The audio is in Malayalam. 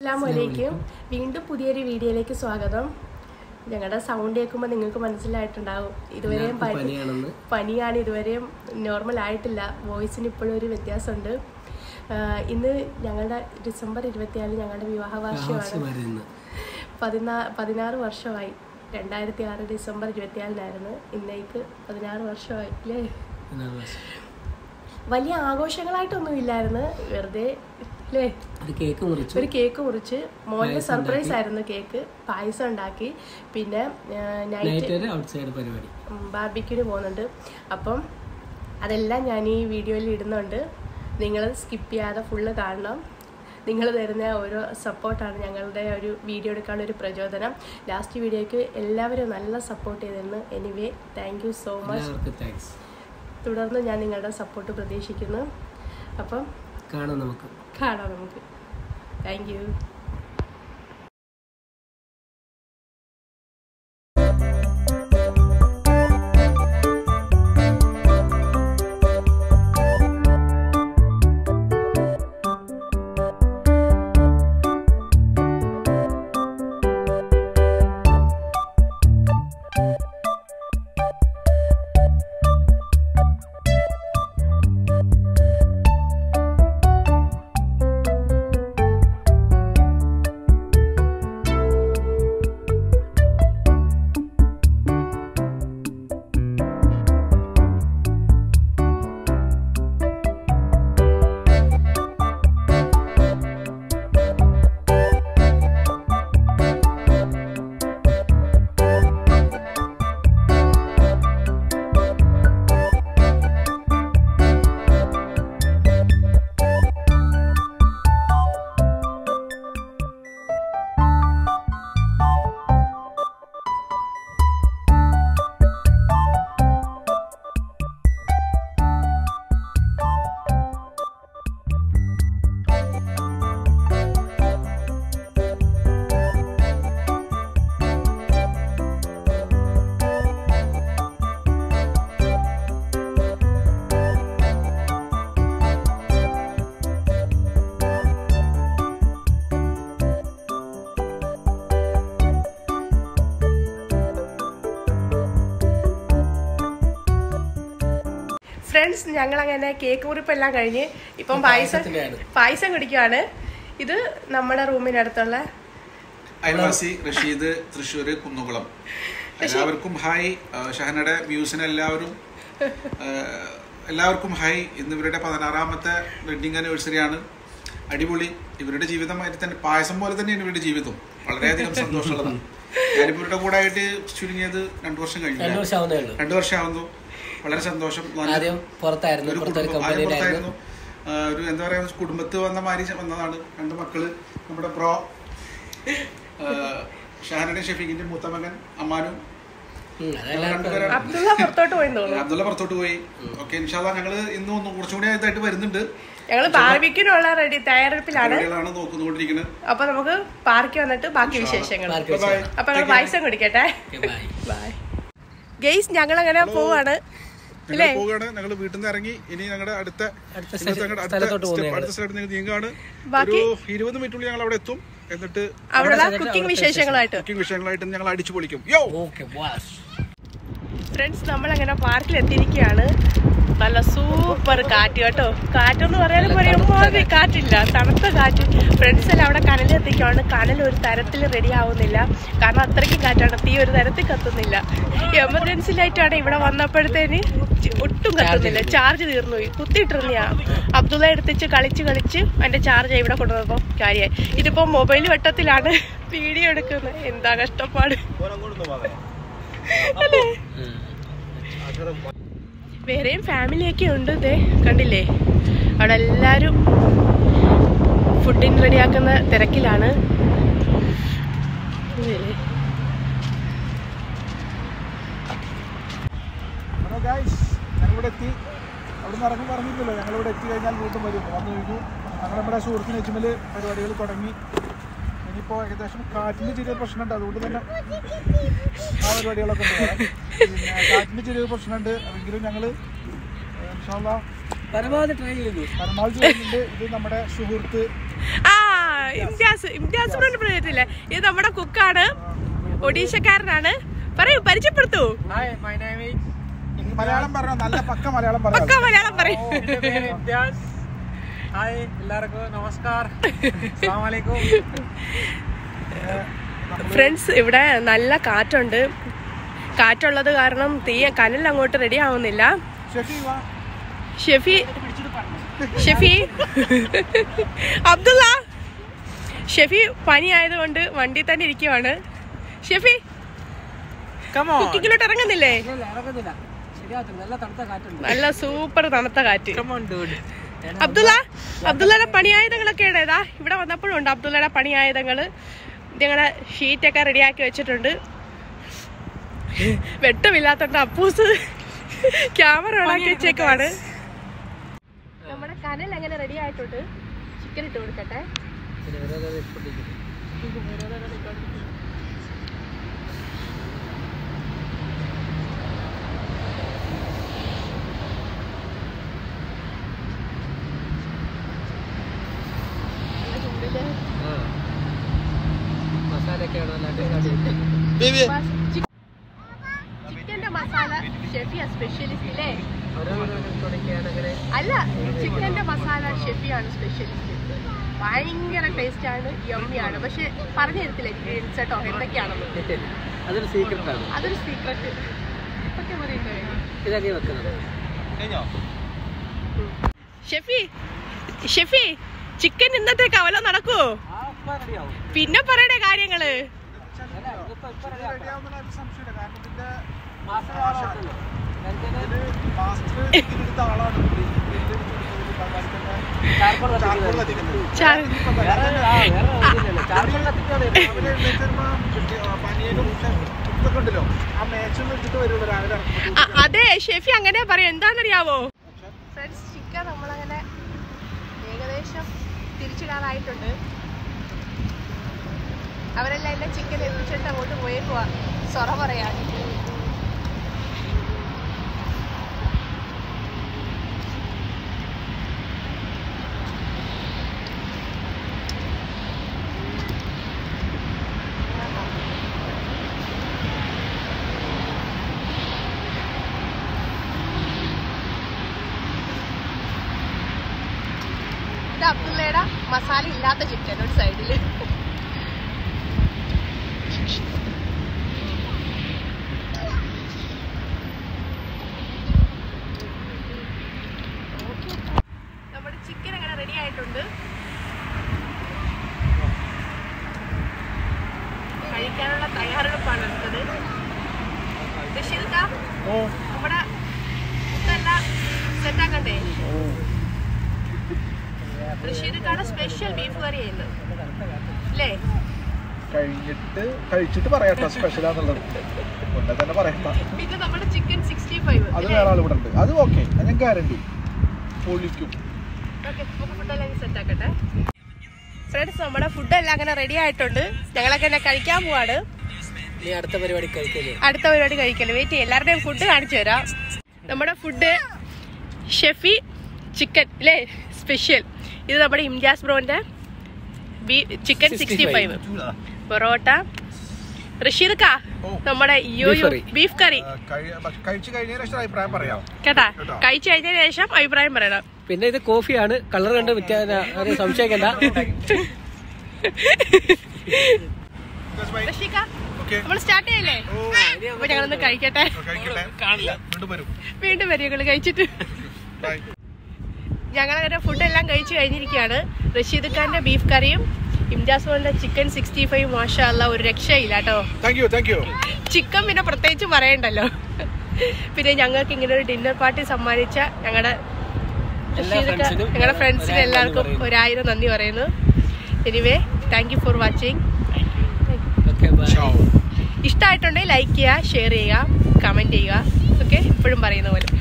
അസ്സാമലൈക്കും വീണ്ടും പുതിയൊരു വീഡിയോയിലേക്ക് സ്വാഗതം ഞങ്ങളുടെ സൗണ്ട് കേൾക്കുമ്പോൾ നിങ്ങൾക്ക് മനസ്സിലായിട്ടുണ്ടാവും ഇതുവരെയും പനി പനിയാണെന്ന് പനിയാണ് ഇതുവരെയും നോർമൽ ആയിട്ടില്ല വോയിസിന് ഇപ്പോഴും ഒരു വ്യത്യാസമുണ്ട് ആഹ് ഇന്ന് ഞങ്ങളുടെ ഡിസംബർ ഇരുപത്തിനാല് ഞങ്ങളുടെ വിവാഹ വാർഷികമാണ് ആവശ്യമായിരുന്നു പതിനാ പതിനാറ് വർഷമായി രണ്ടായിരത്തി ആറ് ഡിസംബർ ഇരുപത്തിനാലിനായിരുന്നു ഇന്നേക്ക് പതിനാറ് വർഷമായി അല്ലേ പതിനാറ് വർഷം. വലിയ ആഘോഷങ്ങളായിട്ടൊന്നും ഇല്ലായിരുന്നു വെറുതെ അല്ലേ ഒരു കേക്ക് മുറിച്ചു ഒരു കേക്ക് മുറിച്ച് മോന്റെ സർപ്രൈസ് ആയിരുന്നു കേക്ക് പായസം ഉണ്ടാക്കി പിന്നെ നൈറ്റ് നൈറ്റ് വരെ ഔട്ട് സൈഡ് പരിപാടി ബാർബിക്യൂന് പോകുന്നുണ്ട് അപ്പം അതെല്ലാം ഞാൻ ഈ വീഡിയോയിൽ ഇടുന്നുണ്ട് നിങ്ങൾ സ്കിപ്പ് ചെയ്യാതെ ഫുള്ള് കാണണം നിങ്ങൾ തരുന്ന ഓരോ സപ്പോർട്ടാണ് ഞങ്ങളുടെ ഒരു വീഡിയോ എടുക്കാനുള്ള ഒരു പ്രചോദനം ലാസ്റ്റ് വീഡിയോയ്ക്ക് എല്ലാവരും നല്ല സപ്പോർട്ട് ചെയ്തിരുന്നു anyway thank you so much എല്ലാവർക്കും താങ്ക്സ് തുടർന്ന് ഞാൻ നിങ്ങളുടെ സപ്പോർട്ട് പ്രതീക്ഷിക്കുന്നു അപ്പം കാണാം നമുക്ക് കാണാം നമുക്ക് താങ്ക് യു ഫ്രണ്ട്സ് ഞങ്ങൾ അങ്ങനെ കേക്ക് മുറിപ്പെല്ലാം കഴിഞ്ഞ് ഇപ്പം പായസം പായസത്തിന്റെയാണ്. പായസം കുടിക്കുവാണ് ഇത് നമ്മുടെ റൂമിനടുത്തുള്ള അയൽവാസി റഷീദ് തൃശ്ശൂര് കുന്നുകുളം എല്ലാവർക്കും ഹായ് ആ, ഷഹനയുടെ വ്യൂസിന് എല്ലാവരും ആ, എല്ലാവർക്കും ഹായ് ഇന്ന് ഇവരുടെ പതിനാറാമത്തെ വെഡിങ് ആനിവേഴ്സറി ആണ് അടിപൊളി ഇവരുടെ ജീവിതമായിട്ട് തന്നെ പായസം പോലെ തന്നെയാണ് ഇവരുടെ ജീവിതം വളരെയധികം സന്തോഷമുള്ളതാണ് ഞാനിപ്പോ ഇവരുടെ കൂടെ ആയിട്ട് ചുരുങ്ങിയത് രണ്ടു വർഷം രണ്ടു കഴിഞ്ഞു വർഷം ആവുന്നേ ഉള്ളൂ രണ്ടു വർഷം ആവുന്നു വളരെ സന്തോഷം നല്ല ആദ്യം പുറത്തായിരുന്നു ഒരു പുറത്തൊരു കുടുംബം ആദ്യം കമ്പനിയിലായിരുന്നു പുറത്തായിരുന്നു. ആ, ഒരു എന്താ പറയാ കുടുംബത്ത് വന്ന മാതിരി വന്നതാണ് രണ്ട് മക്കള് നമ്മുടെ പ്രോ ഷാനയുടെ ഷെഫീഖിന്റെ മൂത്ത മകൻ അമ്മാനും ഉം, അതെല്ലാം രണ്ടുപേരാണ്. അബ്ദുള്ള പുറത്തോട്ട് പോയെന്ന് തോന്നുന്നു അബ്ദുള്ള പുറത്തോട്ട് പോയി ഓക്കെ ഇൻഷാല്ല ഞങ്ങള് ഇന്ന് ഒന്ന് കുറച്ചും കൂടി ഇതായിട്ട് വരുന്നുണ്ട് ഞങ്ങൾ ബാർബിക്കിനുള്ള റെഡി തയ്യാറെടുപ്പിലാണ് പരിപാടികളാണ് നോക്കുന്നുകൊണ്ടിരിക്കുന്നത് അപ്പൊ നമുക്ക് പാർക്കിൽ വന്നിട്ട് ബാക്കി വിശേഷങ്ങൾ പാർക്കിൽ ബൈ വെച്ച് അപ്പൊ ഞങ്ങൾ പായസം കുടിക്കട്ടെ ഓക്കേ, ബൈ ബൈ ഗെയ്സ് ഞങ്ങൾ അങ്ങനെ പോവാണ് ഞങ്ങൾ പോവുകയാണ് ഞങ്ങൾ വീട്ടിൽ നിന്ന് ഇറങ്ങി ഇനി ഞങ്ങളുടെ അടുത്ത അടുത്ത ഇന്നത്തെ ഞങ്ങളുടെ അടുത്ത സ്ഥലത്തോട്ട് step, പോകുന്നു അടുത്ത സ്ഥലത്ത് നിങ്ങൾ നീങ്ങാണ് ബാക്കി- ഒരു ഇരുപത് മിനിറ്റുള്ളിൽ ഞങ്ങൾ അവിടെ എത്തും എന്നിട്ട് അവിടെയുള്ള കുക്കിംഗ് വിശേഷങ്ങളായിട്ട് കുക്കിംഗ് വിഷയങ്ങളായിട്ട് ഞങ്ങൾ അടിച്ചു പൊളിക്കും യോ ഓക്കെ വാസ് ഫ്രണ്ട്സ് നമ്മൾ അങ്ങനെ പാർക്കിൽ എത്തിയിരിക്കുകയാണ് നല്ല സൂപ്പർ കാറ്റ് കേട്ടോ കാറ്റെന്ന് പറയാനും പറയുമ്പോൾ കാറ്റില്ല തണുത്ത കാറ്റ് ഫ്രണ്ട്സ് എല്ലാം അവിടെ കനൽ എത്തിക്കുകയാണ് കനൽ ഒരു തരത്തിൽ റെഡി ആവുന്നില്ല കാരണം അത്രയ്ക്കും കാറ്റാണ് തീ ഒരു തരത്തിൽ കത്തുന്നില്ല എമർജൻസി ലൈറ്റാണ് ഇവിടെ വന്നപ്പോഴത്തേന് ചി- ഒട്ടും കത്തുന്നില്ല ചാർജ് തീർന്നു പോയി കുത്തിയിട്ടിരുന്ന അബ്ദുള്ള എടുത്തിച്ച് കളിച്ച് കളിച്ച് അതിന്റെ ചാർജ് ഇവിടെ കൊണ്ടുവന്നപ്പോൾ കാര്യമായി ഇതിപ്പോ മൊബൈൽ വെട്ടത്തിലാണ് വീഡിയോ എടുക്കുന്നത് എന്താ കഷ്ടപ്പാട് അല്ലേ വേറെയും ഫാമിലിയൊക്കെ ഉണ്ട് ഇതേ കണ്ടില്ലേ അവിടെ എല്ലാവരും ഫുഡിന് റെഡിയാക്കുന്ന തിരക്കിലാണ് ഇതല്ലേ? ഹലോ ഗായ്സ് ഞങ്ങളിവിടെ എത്തി അവിടെ നിന്ന് ഇറങ്ങി പറഞ്ഞില്ലല്ലോ ഞങ്ങളിവിടെ എത്തി കഴിഞ്ഞാൽ വീണ്ടും വരും വന്നു കഴിഞ്ഞു ഞങ്ങൾ നമ്മുടെ സുഹൃത്തിന് എച്ചുമല് പരിപാടികൾ തുടങ്ങി ഇനിയിപ്പോൾ ഏകദേശം കാറ്റിന് ചെറിയ പ്രശ്നമുണ്ട് അതുകൊണ്ട് തന്നെ ആ പരിപാടികളൊക്കെ ഉണ്ട് വേറെ. പിന്നെ കാറ്റിന് ചെറിയ പ്രശ്നമുണ്ട് എങ്കിലും ഞങ്ങൾ പരമാവധി ട്രൈ ചെയ്തു പരമാവധി ചെയ്യുന്നുണ്ട് ഇത് നമ്മുടെ സുഹൃത്ത് ആ ഇംതിയാസ് ഇംതിയാസ് ബ്രോന്റെ പറഞ്ഞിട്ടില്ലേ ഇത് നമ്മുടെ കുക്കാണ് ഒഡീഷക്കാരനാണ് പറയൂ പരിചയപ്പെടുത്തൂ hi my name is Malayalam പറഞ്ഞോ നല്ല പക്ക മലയാളം പക്ക മലയാളം പറയും എന്റെ പേര് ഇംതിയാസ് ഹായ് എല്ലാവർക്കും നമസ്കാർ അസ്സാം വലൈക്കും ഫ്രണ്ട്സ് ഇവിടെ നല്ല കാറ്റുണ്ട് കാറ്റുള്ളത് കാരണം തീ കനൽ അങ്ങോട്ട് റെഡി ആവുന്നില്ല ഷെഫി ഷെഫി അബ്ദുള്ള ഷെഫി പനി ആയതുകൊണ്ട് വണ്ടി തന്നെ ഇരിക്കുവാണ് ഷെഫി കമോൺ കുക്കിങ്ങിലോട്ട് ഇറങ്ങുന്നില്ലേ ഇറങ്ങുന്നില്ല ശരിയാകത്തില്ല നല്ല തണുത്ത കാറ്റുണ്ട് നല്ല സൂപ്പർ തണുത്ത കാറ്റ് കമോൺ ഡൂഡ് അബ്ദുള്ള അബ്ദുള്ളയുടെ പണിയായുധങ്ങളൊക്കെ ഇടേതാ ഇവിടെ വന്നപ്പോഴും ഉണ്ട് അബ്ദുള്ളയുടെ പണിയായുധങ്ങള് ഞങ്ങളുടെ ഷീറ്റൊക്കെ റെഡിയാക്കി വെച്ചിട്ടുണ്ട് വെട്ടമില്ലാത്തോണ്ട് അപ്പൂസ് ക്യാമറ ഓണാക്കി വെച്ചേക്കുവാണ് നമ്മുടെ കനൽ എങ്ങനെ റെഡി ആയിട്ടുണ്ട് ചിക്കൻ ഇട്ട് കൊടുക്കട്ടെ മസാലയൊക്കെയാണ് നല്ല അടിപൊളി ചിക്കന്റെ മസാല ഷെഫിയ സ്പെഷ്യലിസ്റ്റ് അല്ലേ ഓരോന്നോരോന്ന് തുടങ്ങിയാണ് അങ്ങനെ അല്ല ചിക്കന്റെ മസാല ഷെഫിയാണ് സ്പെഷ്യലിസ്റ്റ് ഭയങ്കര ടേസ്റ്റ് ആണ് യമ്മിയാണ് പക്ഷെ പറഞ്ഞു തരത്തില്ല ഇൻഗ്രീഡിയൻസ് കേട്ടോ എന്തൊക്കെയാണെന്ന് അതൊരു സീക്രട്ട് ആണ് അതൊരു സീക്രട്ട് ഒക്കെ പറയുന്നത് ഇതൊക്കെ വെക്കുന്നത് ഷെഫി ഷെഫി ചിക്കൻ ഇന്നത്തെ കവല നടക്കൂ പിന്നെ പറയണേ കാര്യങ്ങള് ചാ- ഉണ്ടല്ലോ ആ മേച്ചൊന്നും ഇട്ടിട്ട് വരുള്ളൂ രാവിലെ അ- അതെ ഷെഫി അങ്ങനെ പറയാം എന്താണെന്നറിയാവോ ഫ്രണ്ട്സ് ചിക്കൻ നമ്മളങ്ങനെ ഏകദേശം തിരിച്ചിടാറായിട്ടുണ്ട് അവരെല്ലാം എന്റെ ചിക്കൻ എത്തിച്ചിട്ട് അങ്ങോട്ട് പോയേക്കുവാ സൊറ പറയാൻ ഇത് അബ്ദുള്ളയുടെ മസാല ഇല്ലാത്ത ചിക്കൻ ഒരു സൈഡില് നമ്മുടെ ചിക്കൻ അങ്ങനെ റെഡി ആയിട്ടുണ്ട് കഴിക്കാനുള്ള തയ്യാറെടുപ്പാണ് എടുത്തത് ബഷീർക്ക നമ്മുടെ ഫുഡെല്ലാം സെറ്റാക്കണ്ടേ ബഷീർക്കാണ് സ്പെഷ്യൽ ബീഫ് കറി ചെയ്യുന്നത് അല്ലേ കഴിഞ്ഞിട്ട് കഴിച്ചിട്ട് പറയാട്ടോ സ്പെഷ്യലാന്നുള്ളത് മുന്നേ തന്നെ പറയണ്ട പിന്നെ നമ്മുടെ ചിക്കൻ സിക്സ്റ്റി ഫൈവ് അത് വേറെ ആൾ ഇവിടെ ഉണ്ട് അത് ഓക്കെ ഞാൻ ഗ്യാരണ്ടി പൊളിക്കും ഓക്കെ നമുക്ക് ഫുഡെല്ലാം സെറ്റ് ആക്കട്ടെ ഫ്രണ്ട്സ് നമ്മുടെ ഫുഡെല്ലാം അങ്ങനെ റെഡി ആയിട്ടുണ്ട് ഞങ്ങളൊക്കെ എന്നെ കഴിക്കാൻ പോവാണ് നീ അടുത്ത പരിപാടി കഴിക്കല്ലേ അടുത്ത പരിപാടി കഴിക്കല് വെയിറ്റ് ചെയ്യും എല്ലാവരുടെയും ഫുഡ് കാണിച്ചു തരാം നമ്മുടെ ഫുഡ് ഷെഫി ചിക്കൻ അല്ലേ സ്പെഷ്യൽ ഇത് നമ്മുടെ ഇംജാസ് ബ്രോന്റെ ചിക്കൻ സിക്സ്റ്റി ഫൈവ് പൊറോട്ട റഷീർക്ക നമ്മുടെ യോയോ curry. ബീഫ് കറി കഴിച്ചു കഴിഞ്ഞതിന് ശേഷം അഭിപ്രായം പറയാം കേട്ടാ കേട്ടോ. കഴിച്ചു കഴിഞ്ഞതിന് ശേഷം അഭിപ്രായം പറയണം പിന്നെ ഇത് കോഫിയാണ് കളർ കണ്ട് വ്യത്യാസം ആരും സംശയിക്കണ്ട റഷീക്ക ഓക്കെ നമ്മൾ സ്റ്റാർട്ട് ചെയ്യല്ലേ അപ്പൊ ഞങ്ങളൊന്ന് കഴിക്കട്ടെ കഴിക്കട്ടെ കാണില്ല വീണ്ടും വരും വീണ്ടും വരും ഞങ്ങള് കഴിച്ചിട്ട് ബൈ ഞങ്ങളങ്ങനെ ഫുഡെല്ലാം കഴിച്ചു കഴിഞ്ഞിരിക്കുകയാണ് റഷീദ് ഖാന്റെ ബീഫ് കറിയും ഇംജാസ് മോന്റെ ചിക്കൻ സിക്സ്റ്റി ഫൈവ് മാഷല്ല ഒരു രക്ഷയില്ല കേട്ടോ thank you thank you chicken പിന്നെ പ്രത്യേകിച്ച് പറയണ്ടല്ലോ പിന്നെ ഞങ്ങൾക്ക് ഇങ്ങനെ ഒരു ഡിന്നർ പാർട്ടി സമ്മാനിച്ച ഞങ്ങളുടെ എല്ലാ friends-നും ഞങ്ങളുടെ ഫ്രണ്ട്സിന് ഒരായിരം എല്ലാവർക്കും നന്ദി പറയുന്നു. ഒരായിരം നന്ദി പറയുന്നു anyway thank you for watching okay bye ചാവ് ഇഷ്ടമായിട്ടുണ്ടെങ്കിൽ ലൈക്ക് ചെയ്യുക ഷെയർ ചെയ്യുക കമൻറ്റ് ചെയ്യുക ഓക്കെ എപ്പോഴും പറയുന്ന പോലെ